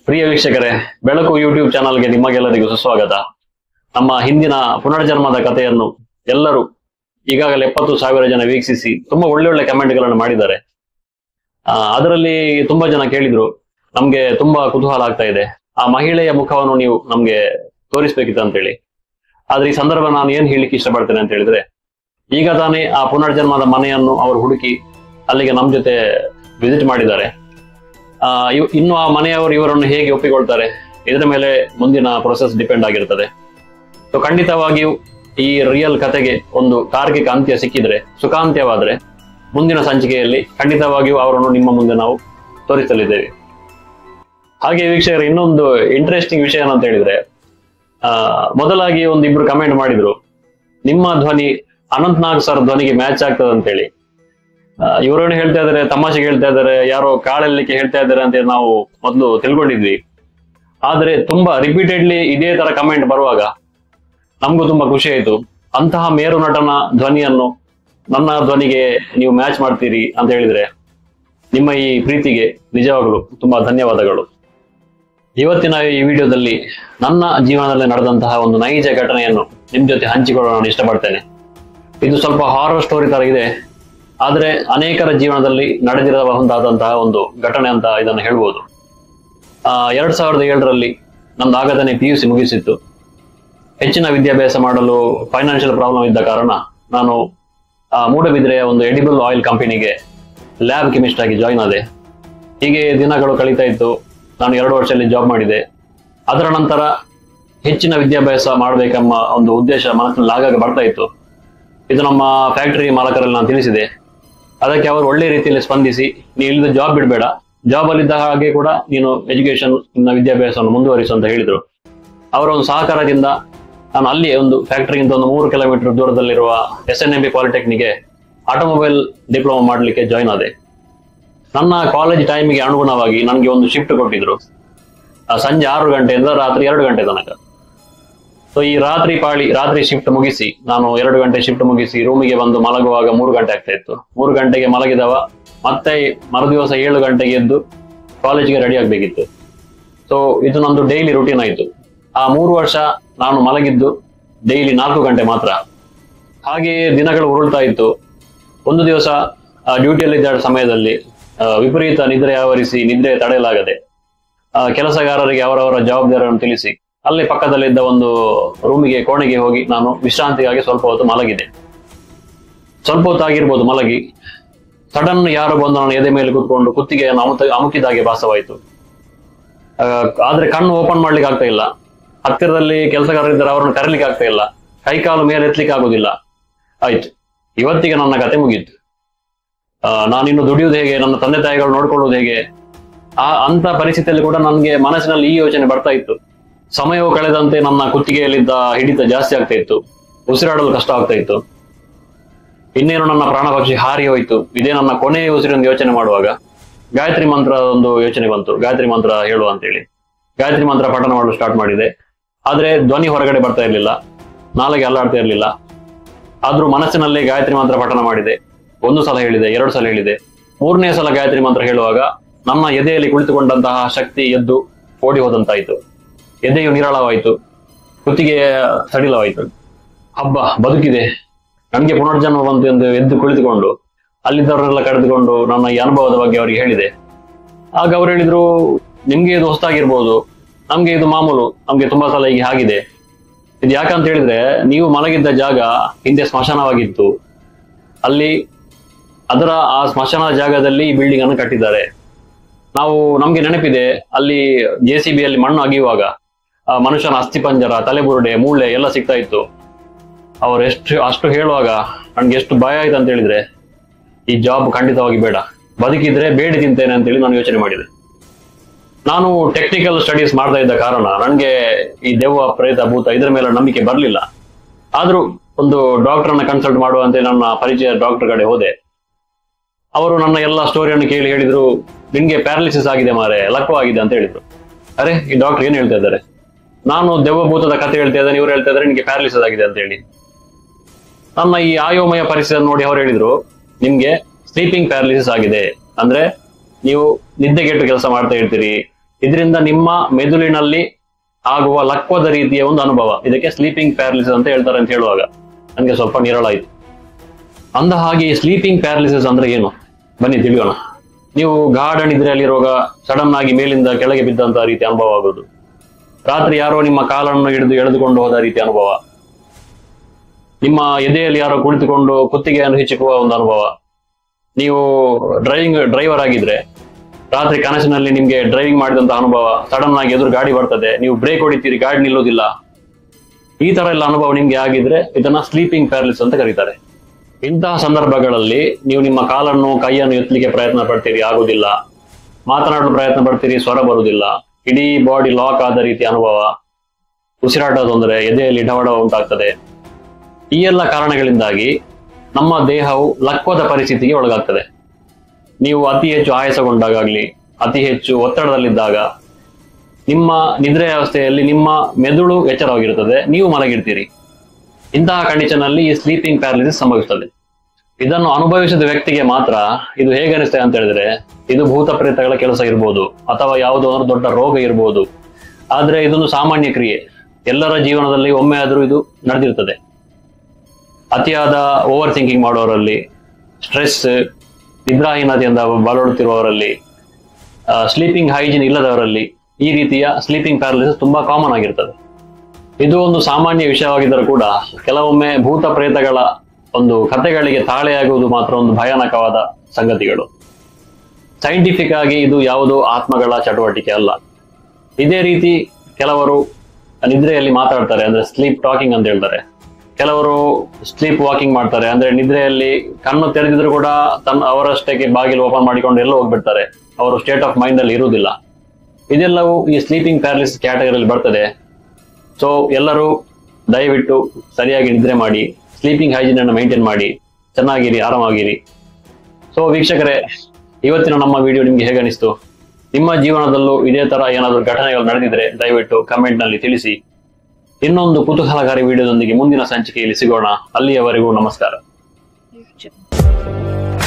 ಪ್ರಿಯ ವೀಕ್ಷಕರೇ ಬೆಳಕು ಯೂಟ್ಯೂಬ್ ಚಾನಲ್ಗೆ ನಿಮಗೆಲ್ಲರಿಗೂ ಸುಸ್ವಾಗತ ನಮ್ಮ ಹಿಂದಿನ ಪುನರ್ಜನ್ಮದ ಕಥೆಯನ್ನು ಎಲ್ಲರೂ ಈಗಾಗಲೇ ಎಪ್ಪತ್ತು ಸಾವಿರ ಜನ ವೀಕ್ಷಿಸಿ ತುಂಬಾ ಒಳ್ಳೆ ಒಳ್ಳೆ ಕಮೆಂಟ್ಗಳನ್ನು ಮಾಡಿದ್ದಾರೆ ಆ, ಅದರಲ್ಲಿ ತುಂಬಾ ಜನ ಕೇಳಿದ್ರು ನಮ್ಗೆ ತುಂಬಾ ಕುತೂಹಲ ಆಗ್ತಾ ಇದೆ ಆ ಮಹಿಳೆಯ ಮುಖವನ್ನು ನೀವು ನಮ್ಗೆ ತೋರಿಸ್ಬೇಕಿತ್ತು ಅಂತೇಳಿ ಆದ್ರೆ ಈ ಸಂದರ್ಭ ನಾನು ಏನ್ ಹೇಳಿಕ್ಕೆ ಇಷ್ಟಪಡ್ತೇನೆ ಅಂತ ಹೇಳಿದ್ರೆ ಈಗ ತಾನೇ ಆ ಪುನರ್ಜನ್ಮದ ಮನೆಯನ್ನು ಅವರು ಹುಡುಕಿ ಅಲ್ಲಿಗೆ ನಮ್ ಜೊತೆ ವಿಸಿಟ್ ಮಾಡಿದ್ದಾರೆ ಆ, ಇವ್- ಇನ್ನು ಆ ಮನೆಯವರು ಇವರನ್ನು ಹೇಗೆ ಒಪ್ಪಿಕೊಳ್ತಾರೆ ಇದರ ಮೇಲೆ ಮುಂದಿನ ಪ್ರೊಸೆಸ್ ಡಿಪೆಂಡ್ ಆಗಿರ್ತದೆ ಸೊ ಖಂಡಿತವಾಗಿಯೂ ಈ ರಿಯಲ್ ಕತೆಗೆ ಒಂದು ತಾರ್ಕಿಕ ಅಂತ್ಯ ಸಿಕ್ಕಿದ್ರೆ ಸುಖಾಂತ್ಯವಾದ್ರೆ ಮುಂದಿನ ಸಂಚಿಕೆಯಲ್ಲಿ ಖಂಡಿತವಾಗಿಯೂ ಅವರನ್ನು ನಿಮ್ಮ ಮುಂದೆ ನಾವು ತೋರಿಸಲಿದ್ದೇವೆ ಹಾಗೆ ವೀಕ್ಷಕರು ಇನ್ನೊಂದು ಇಂಟ್ರೆಸ್ಟಿಂಗ್ ವಿಷಯ ಏನಂತ ಹೇಳಿದ್ರೆ ಆ ಮೊದಲಾಗಿ ಒಂದು ಇಬ್ರು ಕಮೆಂಟ್ ಮಾಡಿದ್ರು ನಿಮ್ಮ ಧ್ವನಿ ಅನಂತ್ ನಾಗ್ ಸರ್ ಧ್ವನಿಗೆ ಮ್ಯಾಚ್ ಆಗ್ತದೆ ಅಂತೇಳಿ ಇವರೇನು ಹೇಳ್ತಾ ಇದಾರೆ ತಮಾಷೆಗೆ ಹೇಳ್ತಾ ಇದಾರೆ ಯಾರೋ ಕಾಳೆಲ್ಲಿಕ್ಕೆ ಹೇಳ್ತಾ ಇದಾರೆ ಅಂತ ನಾವು ಮೊದಲು ತಿಳ್ಕೊಂಡಿದ್ವಿ ಆದ್ರೆ ತುಂಬಾ ರಿಪೀಟೆಡ್ಲಿ ಇದೇ ತರ ಕಮೆಂಟ್ ಬರುವಾಗ ನಮಗೂ ತುಂಬಾ ಖುಷಿ ಆಯ್ತು ಅಂತಹ ಮೇರು ನಟನ ಧ್ವನಿಯನ್ನು ನನ್ನ ಧ್ವನಿಗೆ ನೀವು ಮ್ಯಾಚ್ ಮಾಡ್ತೀರಿ ಅಂತ ಹೇಳಿದ್ರೆ ನಿಮ್ಮ ಈ ಪ್ರೀತಿಗೆ ನಿಜವಾಗಲು ತುಂಬಾ ಧನ್ಯವಾದಗಳು ಇವತ್ತಿನ ಈ ವಿಡಿಯೋದಲ್ಲಿ ನನ್ನ ಜೀವನದಲ್ಲಿ ನಡೆದಂತಹ ಒಂದು ನೈಜ ಘಟನೆಯನ್ನು ನಿಮ್ ಜೊತೆ ಹಂಚಿಕೊಳ್ಳಲು ನಾನು ಇಷ್ಟಪಡ್ತೇನೆ ಇದು ಸ್ವಲ್ಪ ಹಾರರ್ ಸ್ಟೋರಿ ತರ ಇದೆ ಆದ್ರೆ ಅನೇಕರ ಜೀವನದಲ್ಲಿ ನಡೆದಿರಬಹುದಾದಂತಹ ಒಂದು ಘಟನೆ ಅಂತ ಇದನ್ನು ಹೇಳ್ಬೋದು ಆ ಎರಡ್ ಸಾವಿರದ ಏಳರಲ್ಲಿ ನಮ್ದು ಆಗತಾನೆ ಪಿ ಯು ಸಿ ಮುಗಿಸಿತ್ತು ಹೆಚ್ಚಿನ ವಿದ್ಯಾಭ್ಯಾಸ ಮಾಡಲು ಫೈನಾನ್ಷಿಯಲ್ ಪ್ರಾಬ್ಲಮ್ ಇದ್ದ ಕಾರಣ ನಾನು ಆ, ಮೂಡಬಿದ್ರೆಯ ಒಂದು ಎಡಿಬಲ್ ಆಯಿಲ್ ಕಂಪನಿಗೆ ಲ್ಯಾಬ್ ಕೆಮಿಸ್ಟ್ ಆಗಿ ಜಾಯ್ನ್ ಆದೆ ಹೀಗೆ ದಿನಗಳು ಕಳೀತಾ ಇತ್ತು ನಾನು ಎರಡು ವರ್ಷದಲ್ಲಿ ಜಾಬ್ ಮಾಡಿದೆ ಅದರ ನಂತರ ಹೆಚ್ಚಿನ ವಿದ್ಯಾಭ್ಯಾಸ ಮಾಡಬೇಕೆಂಬ ಒಂದು ಉದ್ದೇಶ ಮನಸ್ಸಿನಲ್ಲಿ ಆಗಾಗ ಬರ್ತಾ ಇತ್ತು ಇದು ನಮ್ಮ ಫ್ಯಾಕ್ಟರಿ ಮಾಲಕರಲ್ಲಿ ನಾನು ತಿಳಿಸಿದೆ ಅದಕ್ಕೆ ಅವರು ಒಳ್ಳೆ ರೀತಿಯಲ್ಲಿ ಸ್ಪಂದಿಸಿ ನೀವು ಇಲ್ಲಿಂದ ಜಾಬ್ ಬಿಡಬೇಡ ಜಾಬ್ ಅಲ್ಲಿದ್ದ ಹಾಗೆ ಕೂಡ ನೀನು ಎಜುಕೇಶನ್ ನಿನ್ನ ವಿದ್ಯಾಭ್ಯಾಸವನ್ನು ಮುಂದುವರಿಸು ಅಂತ ಹೇಳಿದರು ಅವರ ಒಂದು ಸಹಕಾರದಿಂದ ನಾನು ಅಲ್ಲಿ ಒಂದು ಫ್ಯಾಕ್ಟರಿಗಿಂತ ಒಂದು ಮೂರು ಕಿಲೋಮೀಟರ್ ದೂರದಲ್ಲಿರುವ ಎಸ್ ಎನ್ ಎಂ ಬಿ ಪಾಲಿಟೆಕ್ನಿಗೆ ಆಟೋಮೊಬೈಲ್ ಡಿಪ್ಲೊಮಾ ಮಾಡಲಿಕ್ಕೆ ಜಾಯ್ನ್ ಆದೆ ನನ್ನ ಕಾಲೇಜ್ ಟೈಮಿಗೆ ಅನುಗುಣವಾಗಿ ನನಗೆ ಒಂದು ಶಿಫ್ಟ್ ಕೊಟ್ಟಿದ್ರು ಆ ಸಂಜೆ ಆರು ಗಂಟೆಯಿಂದ ರಾತ್ರಿ ಎರಡು ಗಂಟೆ ತನಕ ಸೊ ಈ ರಾತ್ರಿ ಪಾಳಿ ರಾತ್ರಿ ಶಿಫ್ಟ್ ಮುಗಿಸಿ ನಾನು ಎರಡು ಗಂಟೆ ಶಿಫ್ಟ್ ಮುಗಿಸಿ ರೂಮಿಗೆ ಬಂದು ಮಲಗುವಾಗ ಮೂರು ಗಂಟೆ ಆಗ್ತಾ ಇತ್ತು ಮೂರು ಗಂಟೆಗೆ ಮಲಗಿದವ ಮತ್ತೆ ಮರುದಿವಸ ಏಳು ಗಂಟೆಗೆ ಎದ್ದು ಕಾಲೇಜಿಗೆ ರೆಡಿ ಆಗ್ಬೇಕಿತ್ತು ಸೊ ಇದು ನಂದು ಡೈಲಿ ರುಟೀನ್ ಆಯಿತು ಆ ಮೂರು ವರ್ಷ ನಾನು ಮಲಗಿದ್ದು ಡೈಲಿ ನಾಲ್ಕು ಗಂಟೆ ಮಾತ್ರ ಹಾಗೆಯೇ ದಿನಗಳು ಉರುಳ್ತಾ ಇತ್ತು ಒಂದು ದಿವಸ ಡ್ಯೂಟಿಯಲ್ಲಿದ್ದ ಸಮಯದಲ್ಲಿ ಆ, ವಿಪರೀತ ನಿದ್ರೆ ಆವರಿಸಿ ನಿದ್ರೆ ತಡೆಯಲಾಗದೆ ಆ, ಕೆಲಸಗಾರರಿಗೆ ಅವರವರ ಜವಾಬ್ದಾರಿಯನ್ನು ತಿಳಿಸಿ ಅಲ್ಲಿ ಪಕ್ಕದಲ್ಲಿದ್ದ ಒಂದು ರೂಮಿಗೆ ಕೋಣೆಗೆ ಹೋಗಿ ನಾನು ವಿಶ್ರಾಂತಿಗಾಗಿ ಸ್ವಲ್ಪ ಹೊತ್ತು ಮಲಗಿದೆ ಸ್ವಲ್ಪ ಹೊತ್ತು ಆಗಿರ್ಬೋದು ಮಲಗಿ ಸಡನ್ ಯಾರು ಬಂದು ನಾನು ಎದೆ ಮೇಲೆ ಕೂತ್ಕೊಂಡು ಕುತ್ತಿಗೆಯನ್ನು ಅಮುತ ಅಮುಕಿದ ಹಾಗೆ ಭಾಸವಾಯಿತು ಆ, ಆದ್ರೆ ಕಣ್ಣು ಓಪನ್ ಮಾಡ್ಲಿಕ್ಕೆ ಆಗ್ತಾ ಇಲ್ಲ ಹತ್ತಿರದಲ್ಲಿ ಕೆಲಸಗಾರರಿದ್ದಾರೆ ಅವರನ್ನು ಕರೀಲಿಕ್ಕೆ ಆಗ್ತಾ ಇಲ್ಲ ಕೈ ಕಾಲು ಮೇಲೆ ಎತ್ತಲಿಕ್ಕೆ ಆಗುದಿಲ್ಲ ಆಯ್ತು ಇವತ್ತಿಗೆ ನನ್ನ ಕತೆ ಮುಗೀತು ಆ, ನಾನಿನ್ನು ದುಡಿಯುವುದು ಹೇಗೆ ನನ್ನ ತಂದೆ ತಾಯಿಗಳು ನೋಡ್ಕೊಳ್ಳೋದು ಹೇಗೆ ಆ ಅಂತ ಪರಿಸ್ಥಿತಿಯಲ್ಲಿ ಕೂಡ ನನಗೆ ಮನಸ್ಸಿನಲ್ಲಿ ಈ ಯೋಚನೆ ಬರ್ತಾ ಇತ್ತು ಸಮಯವು ಕಳೆದಂತೆ ನನ್ನ ಕುತ್ತಿಗೆಯಲ್ಲಿದ್ದ ಹಿಡಿತ ಜಾಸ್ತಿ ಆಗ್ತಾ ಇತ್ತು ಉಸಿರಾಡಲು ಕಷ್ಟ ಆಗ್ತಾ ಇತ್ತು ಇನ್ನೇನು ನನ್ನ ಪ್ರಾಣ ಪಕ್ಷಿ ಹಾರಿ ಹೋಯ್ತು ಇದೇ ನನ್ನ ಕೊನೆಯ ಉಸಿರೊಂದು ಯೋಚನೆ ಮಾಡುವಾಗ ಗಾಯತ್ರಿ ಮಂತ್ರ ಒಂದು ಯೋಚನೆ ಬಂತು ಗಾಯತ್ರಿ ಮಂತ್ರ ಹೇಳುವ ಅಂತೇಳಿ ಗಾಯತ್ರಿ ಮಂತ್ರ ಪಠಣ ಮಾಡಲು ಸ್ಟಾರ್ಟ್ ಮಾಡಿದೆ ಆದ್ರೆ ಧ್ವನಿ ಹೊರಗಡೆ ಬರ್ತಾ ಇರಲಿಲ್ಲ ನಾಲಿಗೆ ಅಲ್ಲಾಡ್ತಾ ಇರಲಿಲ್ಲ ಆದ್ರೂ ಮನಸ್ಸಿನಲ್ಲೇ ಗಾಯತ್ರಿ ಮಂತ್ರ ಪಠಣ ಮಾಡಿದೆ ಒಂದು ಸಲ ಹೇಳಿದೆ ಎರಡು ಸಲ ಹೇಳಿದೆ ಮೂರನೇ ಸಲ ಗಾಯತ್ರಿ ಮಂತ್ರ ಹೇಳುವಾಗ ನನ್ನ ಎದೆಯಲ್ಲಿ ಕುಳಿತುಕೊಂಡಂತಹ ಶಕ್ತಿ ಎದ್ದು ಓಡಿ ಹೋದಂತಾಯಿತು ಎದೆಯು ನಿರಾಳವಾಯಿತು ಕುತ್ತಿಗೆ ಸಡಿಲವಾಯಿತು ಹಬ್ಬ ಬದುಕಿದೆ ನನಗೆ ಪುನರ್ಜನ್ಮ ಬಂತು ಎಂದು ಎದ್ದು ಕುಳಿತುಕೊಂಡು ಅಲ್ಲಿದ್ದವರೆಲ್ಲ ಕರೆದುಕೊಂಡು ನನ್ನ ಈ ಅನುಭವದ ಬಗ್ಗೆ ಅವರಿಗೆ ಹೇಳಿದೆ ಆಗ ಅವ್ರು ಹೇಳಿದ್ರು ನಿಮ್ಗೆ ಇದು ಹೊಸದಾಗಿರ್ಬೋದು ನಮ್ಗೆ ಇದು ಮಾಮೂಲು ನಮ್ಗೆ ತುಂಬಾ ಸಲ ಹೀಗೆ ಆಗಿದೆ ಇದು ಯಾಕಂತ ಹೇಳಿದ್ರೆ ನೀವು ಮಲಗಿದ್ದ ಜಾಗ ಹಿಂದೆ ಸ್ಮಶಾನವಾಗಿತ್ತು ಅಲ್ಲಿ ಅದರ ಆ ಸ್ಮಶಾನ ಜಾಗದಲ್ಲಿ ಈ ಬಿಲ್ಡಿಂಗ್ ಅನ್ನು ಕಟ್ಟಿದ್ದಾರೆ ನಾವು ನಮ್ಗೆ ನೆನಪಿದೆ ಅಲ್ಲಿ ಜೆ ಸಿ ಬಿ ಅಲ್ಲಿ ಮಣ್ಣು ಅಗಿಯುವಾಗ ಆ ಮನುಷ್ಯನ ಅಸ್ಥಿಪಂಜರ ತಲೆಬುರುಡೆ ಮೂಳೆ ಎಲ್ಲ ಸಿಗ್ತಾ ಇತ್ತು ಅವ್ರು ಎಷ್ಟು ಅಷ್ಟು ಹೇಳುವಾಗ ನನ್ಗೆ ಎಷ್ಟು ಭಯ ಆಯ್ತು ಅಂತ ಹೇಳಿದ್ರೆ ಈ ಜಾಬ್ ಖಂಡಿತವಾಗಿ ಬೇಡ ಬದುಕಿದ್ರೆ ಬೇಡಿ ತಿಂತೇನೆ ಅಂತೇಳಿ ನಾನು ಯೋಚನೆ ಮಾಡಿದೆ ನಾನು ಟೆಕ್ನಿಕಲ್ ಸ್ಟಡೀಸ್ ಮಾಡ್ತಾ ಇದ್ದ ಕಾರಣ ನನಗೆ ಈ ದೆವ್ವ ಪ್ರೇತ ಭೂತ ಇದರ ಮೇಲೆ ನಂಬಿಕೆ ಬರಲಿಲ್ಲ ಆದ್ರೂ ಒಂದು ಡಾಕ್ಟರ್ ಅನ್ನ ಕನ್ಸಲ್ಟ್ ಮಾಡುವಂತೆ ನನ್ನ ಪರಿಚಯ ಡಾಕ್ಟರ್ ಕಡೆ ಹೋದೆ ಅವರು ನನ್ನ ಎಲ್ಲ ಸ್ಟೋರಿಯನ್ನು ಕೇಳಿ ಹೇಳಿದ್ರು ನಿನ್ಗೆ ಪ್ಯಾರಾಲಿಸಿಸ್ ಆಗಿದೆ ಮಾರೆ ಲಕ್ವವಾಗಿದೆ ಅಂತ ಹೇಳಿದ್ರು ಅರೆ ಈ ಡಾಕ್ಟರ್ ಏನ್ ಹೇಳ್ತಾ ಇದ್ದಾರೆ ನಾನು ದೆವ್ವ ಭೂತದ ಕಥೆ ಹೇಳ್ತಾ ಇದ್ದೇನೆ ಇವ್ರು ಹೇಳ್ತಾ ಇದ್ದಾರೆ ನಿನ್ಗೆ ಪ್ಯಾರಾಲಿಸಿಸ್ ಆಗಿದೆ ಅಂತ ಹೇಳಿ ನನ್ನ ಈ ಆಯೋಮಯ ಪರಿಸ್ಥಿತಿ ನೋಡಿ ಅವ್ರು ಹೇಳಿದ್ರು ನಿಮ್ಗೆ ಸ್ಲೀಪಿಂಗ್ ಪ್ಯಾರಾಲಿಸಿಸ್ ಆಗಿದೆ ಅಂದ್ರೆ ನೀವು ನಿದ್ದೆಗೆಟ್ಟು ಕೆಲಸ ಮಾಡ್ತಾ ಇರ್ತೀರಿ ಇದರಿಂದ ನಿಮ್ಮ ಮೆದುಳಿನಲ್ಲಿ ಆಗುವ ಲಕ್ವದ ರೀತಿಯ ಒಂದು ಅನುಭವ ಇದಕ್ಕೆ ಸ್ಲೀಪಿಂಗ್ ಪ್ಯಾರಲಿಸಿಸ್ ಅಂತ ಹೇಳ್ತಾರೆ ಅಂತ ಹೇಳುವಾಗ ನನಗೆ ಸ್ವಲ್ಪ ನಿರಳಾಯಿತು ಅಂದ ಹಾಗೆ ಸ್ಲೀಪಿಂಗ್ ಪ್ಯಾರಲಿಸಿಸ್ ಅಂದ್ರೆ ಏನು ಬನ್ನಿ ತಿಳಿಯೋಣ ನೀವು ಗಾಢ ನಿದ್ರೆಯಲ್ಲಿರುವಾಗ ಸಡನ್ ಆಗಿ ಮೇಲಿಂದ ಕೆಳಗೆ ಬಿದ್ದಂತಹ ರೀತಿ ಅನುಭವ ಆಗುವುದು ರಾತ್ರಿ ಯಾರೋ ನಿಮ್ಮ ಕಾಲನ್ನು ಹಿಡಿದು ಎಳೆದುಕೊಂಡು ಹೋದ ರೀತಿ ಅನುಭವ ನಿಮ್ಮ ಎದೆಯಲ್ಲಿ ಯಾರೋ ಕುಳಿತುಕೊಂಡು ಕುತ್ತಿಗೆಯನ್ನು ಹಿಚ್ಚಿಕುವ ಒಂದು ಅನುಭವ ನೀವು ಡ್ರೈವಿಂಗ್ ಡ್ರೈವರ್ ಆಗಿದ್ರೆ ರಾತ್ರಿ ಕನಸಿನಲ್ಲಿ ನಿಮ್ಗೆ ಡ್ರೈವಿಂಗ್ ಮಾಡಿದಂತಹ ಅನುಭವ ಸಡನ್ ಆಗಿ ಎದುರು ಗಾಡಿ ಬರ್ತದೆ ನೀವು ಬ್ರೇಕ್ ಹೊಡಿತೀರಿ ಗಾಡಿ ನಿಲ್ಲೋದಿಲ್ಲ ಈ ತರ ಎಲ್ಲ ಅನುಭವ ನಿಮ್ಗೆ ಆಗಿದ್ರೆ ಇದನ್ನ ಸ್ಲೀಪಿಂಗ್ ಪ್ಯಾರಲಿಸ್ ಅಂತ ಕರೀತಾರೆ ಇಂತಹ ಸಂದರ್ಭಗಳಲ್ಲಿ ನೀವು ನಿಮ್ಮ ಕಾಲನ್ನು ಕೈಯನ್ನು ಎತ್ತಲಿಕ್ಕೆ ಪ್ರಯತ್ನ ಪಡ್ತೀರಿ ಆಗುದಿಲ್ಲ ಮಾತನಾಡಲು ಪ್ರಯತ್ನ ಪಡ್ತೀರಿ ಸ್ವರ ಬರುವುದಿಲ್ಲ ಇಡೀ ಬಾಡಿ ಲಾಕ್ ಆದ ರೀತಿಯ ಅನುಭವ ಉಸಿರಾಟ ತೊಂದರೆ ಎದೆಯಲ್ಲಿ ಢವಢವ ಉಂಟಾಗ್ತದೆ ಈ ಎಲ್ಲ ಕಾರಣಗಳಿಂದಾಗಿ ನಮ್ಮ ದೇಹವು ಲಕ್ವದ ಪರಿಸ್ಥಿತಿಗೆ ಒಳಗಾಗ್ತದೆ ನೀವು ಅತಿ ಹೆಚ್ಚು ಆಯಾಸಗೊಂಡಾಗಲಿ ಅತಿ ಹೆಚ್ಚು ಒತ್ತಡದಲ್ಲಿದ್ದಾಗ ನಿಮ್ಮ ನಿದ್ರೆ ಅವಸ್ಥೆಯಲ್ಲಿ ನಿಮ್ಮ ಮೆದುಳು ಎಚ್ಚರವಾಗಿರುತ್ತದೆ ನೀವು ಮಲಗಿರ್ತೀರಿ ಇಂತಹ ಕಂಡೀಷನ್ ಅಲ್ಲಿ ಈ ಸ್ಲೀಪಿಂಗ್ ಪ್ಯಾರಲಿಸಿಸ್ ಸಂಭವಿಸುತ್ತದೆ ಇದನ್ನು ಅನುಭವಿಸಿದ ವ್ಯಕ್ತಿಗೆ ಮಾತ್ರ ಇದು ಹೇಗೆ ಅನಿಸ್ತದೆ ಅಂತ ಹೇಳಿದ್ರೆ ಇದು ಭೂತ ಪ್ರೇತಗಳ ಕೆಲಸ ಇರ್ಬೋದು ಅಥವಾ ಯಾವುದೋ ಒಂದು ದೊಡ್ಡ ರೋಗ ಇರ್ಬೋದು ಆದ್ರೆ ಇದೊಂದು ಸಾಮಾನ್ಯ ಕ್ರಿಯೆ ಎಲ್ಲರ ಜೀವನದಲ್ಲಿ ಒಮ್ಮೆ ಆದ್ರೂ ಇದು ನಡೆದಿರ್ತದೆ ಅತಿಯಾದ ಓವರ್ ಥಿಂಕಿಂಗ್ ಮಾಡೋರಲ್ಲಿ ಸ್ಟ್ರೆಸ್ ನಿದ್ರಾಹೀನತೆಯಿಂದ ಬಳಲುತ್ತಿರುವವರಲ್ಲಿ ಸ್ಲೀಪಿಂಗ್ ಹೈಜಿನ್ ಇಲ್ಲದವರಲ್ಲಿ ಈ ರೀತಿಯ ಸ್ಲೀಪಿಂಗ್ ಪ್ಯಾರಲಿಸಿಸ್ ತುಂಬಾ ಕಾಮನ್ ಆಗಿರ್ತದೆ ಇದು ಒಂದು ಸಾಮಾನ್ಯ ವಿಷಯವಾಗಿದ್ದರೂ ಕೂಡ ಕೆಲವೊಮ್ಮೆ ಭೂತ ಪ್ರೇತಗಳ ಒಂದು ಕಥೆಗಳಿಗೆ ತಾಳೆಯಾಗುವುದು ಮಾತ್ರ ಒಂದು ಭಯಾನಕವಾದ ಸಂಗತಿಗಳು ಸೈಂಟಿಫಿಕ್ ಆಗಿ ಇದು ಯಾವುದೋ ಆತ್ಮಗಳ ಚಟುವಟಿಕೆ ಅಲ್ಲ ಇದೇ ರೀತಿ ಕೆಲವರು ನಿದ್ರೆಯಲ್ಲಿ ಮಾತಾಡ್ತಾರೆ ಅಂದ್ರೆ ಸ್ಲೀಪ್ ಟಾಕಿಂಗ್ ಅಂತ ಹೇಳ್ತಾರೆ ಕೆಲವರು ಸ್ಲೀಪ್ ವಾಕಿಂಗ್ ಮಾಡ್ತಾರೆ ಅಂದ್ರೆ ನಿದ್ರೆಯಲ್ಲಿ ಕಣ್ಣು ತೆರೆದಿದ್ರು ಕೂಡ ತನ್ನ ಅವರಷ್ಟಕ್ಕೆ ಬಾಗಿಲು ಓಪನ್ ಮಾಡಿಕೊಂಡು ಎಲ್ಲ ಹೋಗ್ಬಿಡ್ತಾರೆ ಅವರು ಸ್ಟೇಟ್ ಆಫ್ ಮೈಂಡ್ ಅಲ್ಲಿ ಇರುವುದಿಲ್ಲ ಇದೆಲ್ಲವೂ ಈ ಸ್ಲೀಪಿಂಗ್ ಪ್ಯಾರಲಿಸ್ ಕ್ಯಾಟಗರಿಯಲ್ಲಿ ಬರ್ತದೆ ಸೊ ಎಲ್ಲರೂ ದಯವಿಟ್ಟು ಸರಿಯಾಗಿ ನಿದ್ರೆ ಮಾಡಿ ಸ್ಲೀಪಿಂಗ್ ಹೈಜಿನ್ ಅನ್ನು ಮೇಂಟೈನ್ ಮಾಡಿ ಚೆನ್ನಾಗಿರಿ ಆರಾಮಾಗಿರಿ ಸೊ ವೀಕ್ಷಕರೇ ಇವತ್ತಿನ ನಮ್ಮ ವಿಡಿಯೋ ನಿಮ್ಗೆ ಹೇಗೆ ಅನಿಸ್ತು ನಿಮ್ಮ ಜೀವನದಲ್ಲೂ ಇದೇ ತರ ಏನಾದರೂ ಘಟನೆಗಳು ನಡೆದಿದ್ರೆ ದಯವಿಟ್ಟು ಕಮೆಂಟ್ ನಲ್ಲಿ ತಿಳಿಸಿ ಇನ್ನೊಂದು ಕುತೂಹಲಕಾರಿ ವಿಡಿಯೋದೊಂದಿಗೆ ಮುಂದಿನ ಸಂಚಿಕೆಯಲ್ಲಿ ಸಿಗೋಣ ಅಲ್ಲಿಯವರೆಗೂ ನಮಸ್ಕಾರ YouTube.